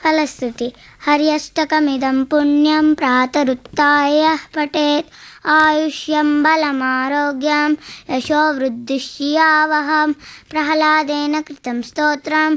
फलश्रुति हर्यष्टकमिदं पुण्यं प्रातरुत्थाय पठेत् आयुष्यं बलमारोग्यं यशो वृद्धिश्रियावहं प्रह्लादेन कृतं स्तोत्रं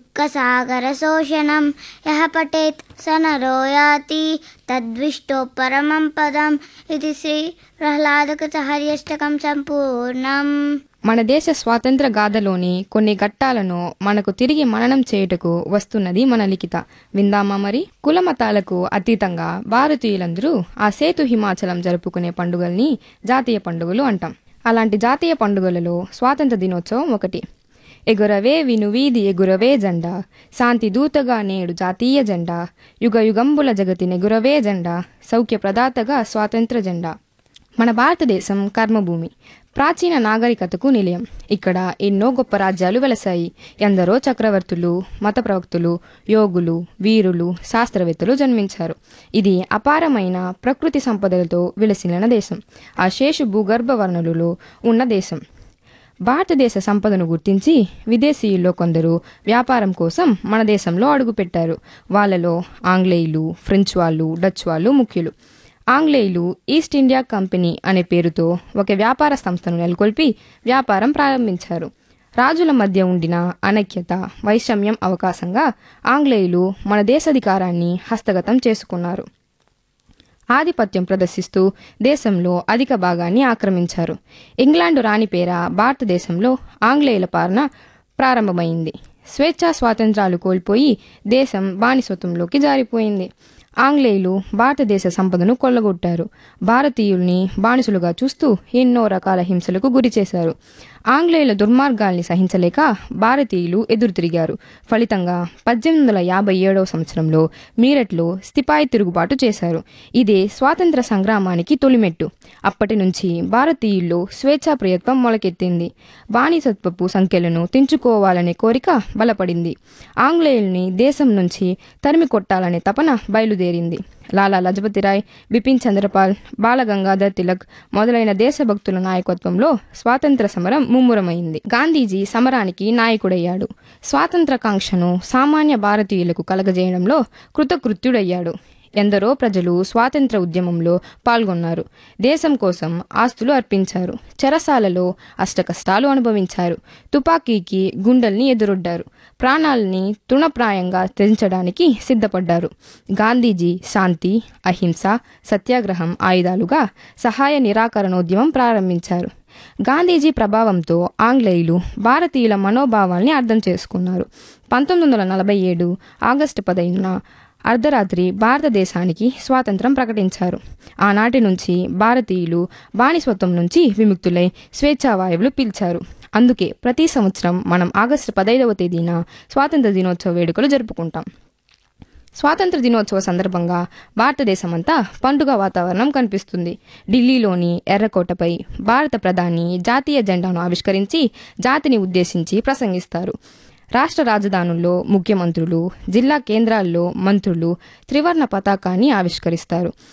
दुःखसागरशोषणं यः पठेत् स नरो याति तद्विष्टो परमं पदम् इति श्रीप्रह्लादकृतहर्यष्टकं सम्पूर्णम् మన దేశ స్వాతంత్ర గాథలోని కొన్ని ఘట్టాలను మనకు తిరిగి మననం చేయుటకు వస్తున్నది మన లిఖిత విందామా మరి కుల మతాలకు అతీతంగా భారతీయులందరూ ఆ సేతు హిమాచలం జరుపుకునే పండుగల్ని జాతీయ పండుగలు అంటాం అలాంటి జాతీయ పండుగలలో స్వాతంత్ర దినోత్సవం ఒకటి ఎగురవే వినువీది ఎగురవే జెండా శాంతి దూతగా నేడు జాతీయ జెండా యుగ యుగంబుల జగతి నెగురవే జెండా సౌఖ్య ప్రదాతగా స్వాతంత్ర జెండా మన భారతదేశం కర్మభూమి ప్రాచీన నాగరికతకు నిలయం ఇక్కడ ఎన్నో గొప్ప రాజ్యాలు వెలసాయి ఎందరో చక్రవర్తులు మత ప్రవక్తులు యోగులు వీరులు శాస్త్రవేత్తలు జన్మించారు ఇది అపారమైన ప్రకృతి సంపదలతో విలసిల్లిన దేశం ఆ శేషు భూగర్భ వర్ణులలో ఉన్న దేశం భారతదేశ సంపదను గుర్తించి విదేశీయుల్లో కొందరు వ్యాపారం కోసం మన దేశంలో అడుగుపెట్టారు వాళ్ళలో ఆంగ్లేయులు ఫ్రెంచ్ వాళ్ళు డచ్ వాళ్ళు ముఖ్యులు ఆంగ్లేయులు ఈస్ట్ ఇండియా కంపెనీ అనే పేరుతో ఒక వ్యాపార సంస్థను నెలకొల్పి వ్యాపారం ప్రారంభించారు రాజుల మధ్య ఉండిన అనైక్యత వైషమ్యం అవకాశంగా ఆంగ్లేయులు మన దేశాధికారాన్ని హస్తగతం చేసుకున్నారు ఆధిపత్యం ప్రదర్శిస్తూ దేశంలో అధిక భాగాన్ని ఆక్రమించారు ఇంగ్లాండు రాణి పేర భారతదేశంలో ఆంగ్లేయుల పాలన ప్రారంభమైంది స్వేచ్ఛా స్వాతంత్రాలు కోల్పోయి దేశం బానిసత్వంలోకి జారిపోయింది ఆంగ్లేయులు భారతదేశ సంపదను కొల్లగొట్టారు భారతీయుల్ని బానిసలుగా చూస్తూ ఎన్నో రకాల హింసలకు గురి చేశారు ఆంగ్లేయుల దుర్మార్గాల్ని సహించలేక భారతీయులు ఎదురు తిరిగారు ఫలితంగా పద్దెనిమిది వందల యాభై ఏడవ సంవత్సరంలో మీరట్లో స్థిపాయి తిరుగుబాటు చేశారు ఇదే స్వాతంత్ర సంగ్రామానికి తొలిమెట్టు అప్పటి నుంచి భారతీయుల్లో స్వేచ్ఛా ప్రయత్నం మొలకెత్తింది బానిసత్వపు సంఖ్యలను తెంచుకోవాలనే కోరిక బలపడింది ఆంగ్లేయుల్ని దేశం నుంచి తరిమి కొట్టాలనే తపన బయలుదేరింది లాలా లజపతిరాయ్ బిపిన్ చంద్రపాల్ బాలగంగాధర్ తిలక్ మొదలైన దేశభక్తుల నాయకత్వంలో స్వాతంత్ర సమరం ముమ్మురమైంది గాంధీజీ సమరానికి నాయకుడయ్యాడు స్వాతంత్రకాంక్షను సామాన్య భారతీయులకు కలగజేయడంలో కృతకృత్యుడయ్యాడు ఎందరో ప్రజలు స్వాతంత్ర ఉద్యమంలో పాల్గొన్నారు దేశం కోసం ఆస్తులు అర్పించారు చెరసాలలో అష్టకష్టాలు అనుభవించారు తుపాకీకి గుండెల్ని ఎదురొడ్డారు ప్రాణాలని తృణప్రాయంగా త్యజించడానికి సిద్ధపడ్డారు గాంధీజీ శాంతి అహింస సత్యాగ్రహం ఆయుధాలుగా సహాయ నిరాకరణోద్యమం ప్రారంభించారు గాంధీజీ ప్రభావంతో ఆంగ్లేయులు భారతీయుల మనోభావాల్ని అర్థం చేసుకున్నారు పంతొమ్మిది వందల నలభై ఏడు ఆగస్టు పదిహేనున అర్ధరాత్రి భారతదేశానికి స్వాతంత్రం ప్రకటించారు ఆనాటి నుంచి భారతీయులు బానిసత్వం నుంచి విముక్తులై స్వేచ్ఛా వాయువులు పీల్చారు అందుకే ప్రతి సంవత్సరం మనం ఆగస్టు పదైదవ తేదీన స్వాతంత్ర దినోత్సవ వేడుకలు జరుపుకుంటాం స్వాతంత్ర దినోత్సవ సందర్భంగా భారతదేశమంతా పండుగ వాతావరణం కనిపిస్తుంది ఢిల్లీలోని ఎర్రకోటపై భారత ప్రధాని జాతీయ జెండాను ఆవిష్కరించి జాతిని ఉద్దేశించి ప్రసంగిస్తారు రాష్ట్ర రాజధానుల్లో ముఖ్యమంత్రులు జిల్లా కేంద్రాల్లో మంత్రులు త్రివర్ణ పతాకాన్ని ఆవిష్కరిస్తారు